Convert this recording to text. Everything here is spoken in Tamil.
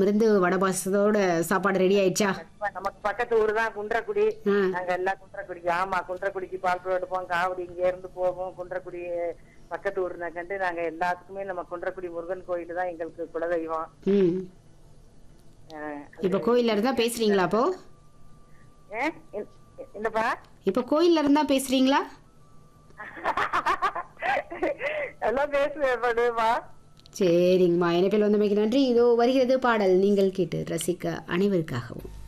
விரதம் இருந்து வடபாசத்தோட சாப்பாடு ரெடி ஆயிடுச்சா இப்ப நமக்கு பக்கத்து ஊர் தான் குன்றக்குடி ஆ. நாங்க எல்லாம் குன்றக்குடிக்கு ஆமா குன்றக்குடிக்கு பால் எடுப்போம் காவடி இங்க இருந்து போவோம் குன்றக்குடி பக்கத்து ஊர் கண்டு நாங்க எல்லாத்துக்குமே நம்ம குன்றக்குடி முருகன் கோயில் தான் எங்களுக்கு குலதெய்வம் ம் அஹ், இப்போ கோயில்ல இருந்தா பேசுறீங்களா அப்போ ஏ? என்- என்னப்பா இப்போ கோயில்ல இருந்தா பேசுறீங்களா எல்லாம் பேசுவேன் பண்ணுவேப்பா சரிங்கம்மா இணைப்பில் வந்தமைக்கு நன்றி இதோ வருகிறது பாடல் நீங்கள் கேட்டு ரசிக்க அனைவருக்காகவும்